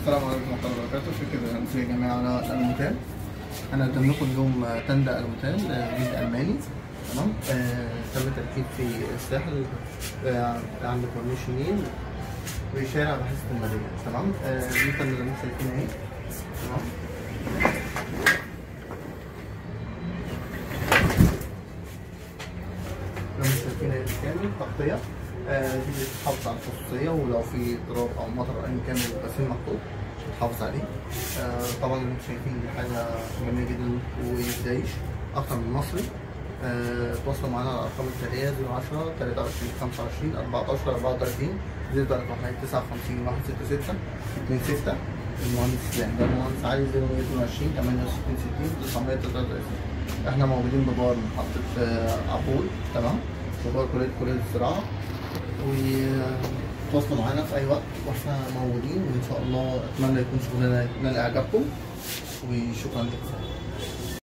السلام عليكم ورحمة الله وبركاته شكرا للمسؤولية جميعا على الألموتال أنا قدام لكم اليوم تندة ألموتال آه، جلد ألماني تمام آه، تم التركيب في الساحل آه، عند كورنيش النيل وشارع بحيث المدينة تمام آه، دي التندة اللي انتم شايفينها اهي تمام لو مش شايفين بالكامل تغطية آه، دي بتحافظ على الخصوصية ولو في تراب أو مطر أو أيا كان بيبقى فيه محطوط بتحافظ عليه آه، طبعا اللي انتم شايفين دي حاجة جميلة جدا ويدايش أكتر من مصري آه، تواصلوا معانا على الأرقام التالية 010 23 25 14 34 031 59 166 26 المهندس اسلام ده المهندس علي 022 68 60 933 احنا موجودين بجوار محطة آه، عبود تمام بجوار كلية كلية الزراعة وتواصلوا معانا في أي وقت واحنا موجودين وإن شاء الله أتمنى يكون شغلنا نال إعجابكم وشكرا لكم